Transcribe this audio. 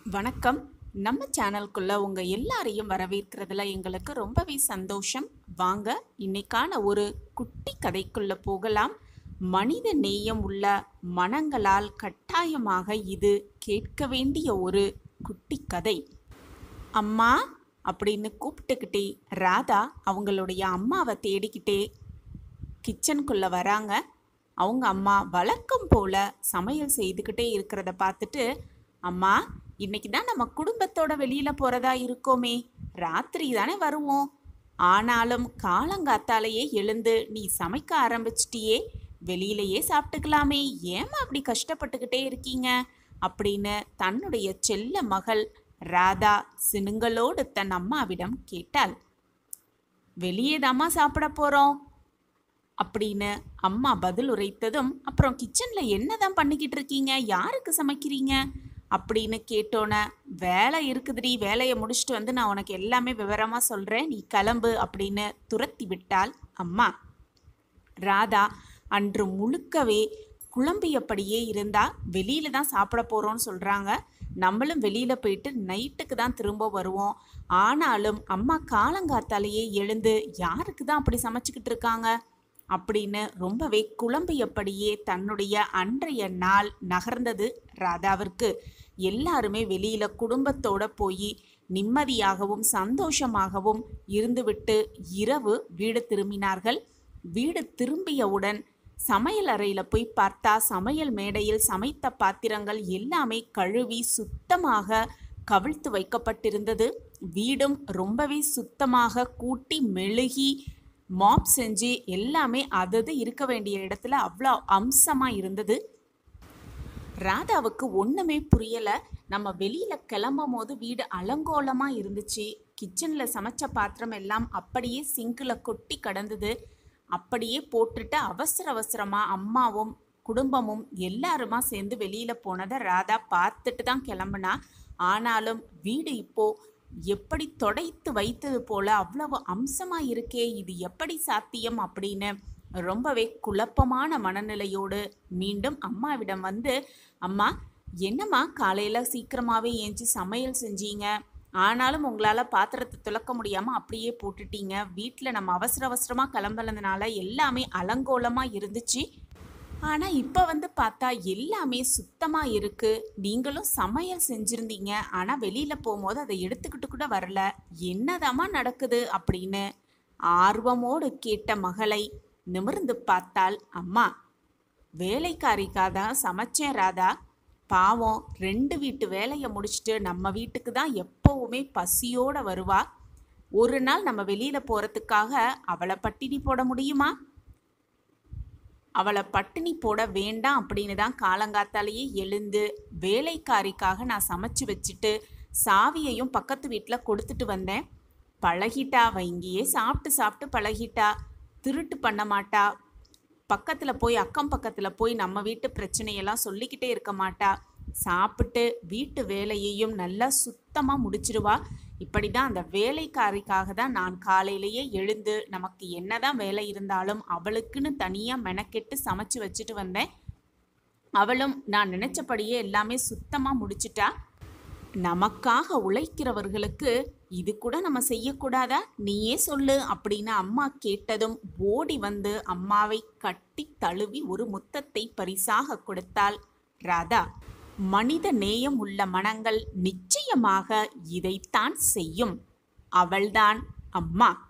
வணக்கம் நம்ம சேனலுக்குள்ள உங்க எல்லாரையும் வரவேற்கிறதுல எங்களுக்கு ரொம்பவே சந்தோஷம் வாங்க இன்னைக்கான ஒரு குட்டி கதைக்குள்ள போகலாம் மனித நேயம் உள்ள மனங்களால் கட்டாயமாக இது கேட்க வேண்டிய ஒரு குட்டி கதை அம்மா அப்படின்னு கூப்பிட்டுக்கிட்டே ராதா அவங்களுடைய அம்மாவை தேடிக்கிட்டே கிச்சனுக்குள்ளே வராங்க அவங்க அம்மா வழக்கம் போல சமையல் செய்துக்கிட்டே இருக்கிறத பார்த்துட்டு அம்மா இன்னைக்கு தான் நம்ம குடும்பத்தோட வெளியில் போகிறதா இருக்கோமே ராத்திரி தானே வருவோம் ஆனாலும் காலங்காத்தாலேயே எழுந்து நீ சமைக்க ஆரம்பிச்சிட்டியே வெளியிலேயே சாப்பிட்டுக்கலாமே ஏம்மா அப்படி கஷ்டப்பட்டுக்கிட்டே இருக்கீங்க அப்படின்னு தன்னுடைய செல்ல மகள் ராதா சினுங்களோடு தன் அம்மாவிடம் கேட்டாள் வெளியே தாம்மா சாப்பிட போகிறோம் அப்படின்னு அம்மா பதில் உரைத்ததும் அப்புறம் கிச்சனில் என்னதான் பண்ணிக்கிட்டு இருக்கீங்க யாருக்கு சமைக்கிறீங்க அப்படின்னு கேட்டோன்னே வேலை இருக்குதுடி வேலையை முடிச்சுட்டு வந்து நான் உனக்கு எல்லாமே விவரமாக சொல்கிறேன் நீ கிளம்பு அப்படின்னு துரத்தி விட்டாள் அம்மா ராதா அன்று முழுக்கவே குழம்பியபடியே இருந்தா வெளியில தான் சாப்பிட போறோம்னு சொல்றாங்க நம்மளும் வெளியில போயிட்டு நைட்டுக்கு தான் திரும்ப வருவோம் ஆனாலும் அம்மா காலங்காத்தாலேயே எழுந்து யாருக்கு தான் அப்படி சமைச்சுக்கிட்டு இருக்காங்க அப்படின்னு ரொம்பவே குழம்பியபடியே தன்னுடைய அன்றைய நாள் நகர்ந்தது ராதாவிற்கு எல்லாருமே வெளியில குடும்பத்தோட போய் நிம்மதியாகவும் சந்தோஷமாகவும் இருந்துவிட்டு இரவு வீடு திரும்பினார்கள் வீடு திரும்பியவுடன் சமையல் அறையில் போய் பார்த்தா சமையல் மேடையில் சமைத்த பாத்திரங்கள் எல்லாமே கழுவி சுத்தமாக கவிழ்த்து வைக்கப்பட்டிருந்தது வீடும் ரொம்பவே சுத்தமாக கூட்டி மெழுகி மாப் செஞ்சு எல்லாமே அதது இருக்க வேண்டிய இடத்துல அவ்வளோ அம்சமாக இருந்தது ராதாவுக்கு ஒன்றுமே புரியலை நம்ம வெளியில் கிளம்பும் போது வீடு அலங்கோலமாக இருந்துச்சு கிச்சனில் சமைச்ச பாத்திரம் எல்லாம் அப்படியே சிங்கில் கொட்டி கடந்தது அப்படியே போட்டுட்டு அவசர அவசரமாக அம்மாவும் குடும்பமும் எல்லாருமா சேர்ந்து வெளியில் போனதை ராதா பார்த்துட்டு தான் கிளம்புனா ஆனாலும் வீடு இப்போ எப்படி தொடைத்து வைத்தது போல அவ்வளவு அம்சமாக இருக்கே இது எப்படி சாத்தியம் அப்படின்னு ரொம்பவே குழப்பமான மனநிலையோடு மீண்டும் அம்மாவிடம் வந்து அம்மா என்னம்மா காலையில் சீக்கிரமாகவே ஏஞ்சி சமையல் செஞ்சீங்க ஆனாலும் உங்களால் பாத்திரத்தை துலக்க முடியாமல் அப்படியே போட்டுட்டீங்க வீட்டில் நம்ம அவசர அவசரமாக கிளம்புனதுனால எல்லாமே அலங்கோலமாக இருந்துச்சு ஆனால் இப்போ வந்து பார்த்தா எல்லாமே சுத்தமாக இருக்குது நீங்களும் சமையல் செஞ்சுருந்தீங்க ஆனால் வெளியில் போகும்போது அதை எடுத்துக்கிட்டு கூட வரல என்னதாம்மா நடக்குது அப்படின்னு ஆர்வமோடு கேட்ட மகளை நிமிர்ந்து பார்த்தால் அம்மா வேலைக்காரிக்காக தான் சமைச்சேன் ராதா பாவம் ரெண்டு வீட்டு வேலையை முடிச்சுட்டு நம்ம வீட்டுக்கு தான் எப்போவுமே பசியோட வருவா ஒரு நாள் நம்ம வெளியில் போகிறதுக்காக அவளை பட்டினி போட முடியுமா அவளை பட்டினி போட வேண்டாம் அப்படின்னு தான் காலங்காத்தாலேயே எழுந்து வேலைக்காரிக்காக நான் சமைச்சு வச்சுட்டு சாவியையும் பக்கத்து வீட்டில் கொடுத்துட்டு வந்தேன் பழகிட்டா அவ இங்கேயே சாப்பிட்டு சாப்பிட்டு பழகிட்டா திருட்டு பண்ண மாட்டா பக்கத்தில் போய் அக்கம் பக்கத்தில் போய் நம்ம வீட்டு பிரச்சனையெல்லாம் சொல்லிக்கிட்டே இருக்க மாட்டா சாப்பிட்டு வீட்டு வேலையையும் நல்லா சுத்தமாக முடிச்சிருவா இப்படி தான் அந்த வேலைக்காரிக்காக தான் நான் காலையிலேயே எழுந்து நமக்கு என்னதான் வேலை இருந்தாலும் அவளுக்குன்னு தனியாக மெனக்கெட்டு சமைச்சு வச்சுட்டு வந்தேன் அவளும் நான் நினச்சபடியே எல்லாமே சுத்தமாக முடிச்சிட்டா நமக்காக உழைக்கிறவர்களுக்கு இது கூட நம்ம செய்யக்கூடாதா நீயே சொல்லு அப்படின்னு அம்மா கேட்டதும் ஓடி வந்து அம்மாவை கட்டி தழுவி ஒரு முத்தத்தை பரிசாக கொடுத்தாள் ராதா மனித நேயம் உள்ள மனங்கள் நிச்சயமாக இதைத்தான் செய்யும் அவள்தான் அம்மா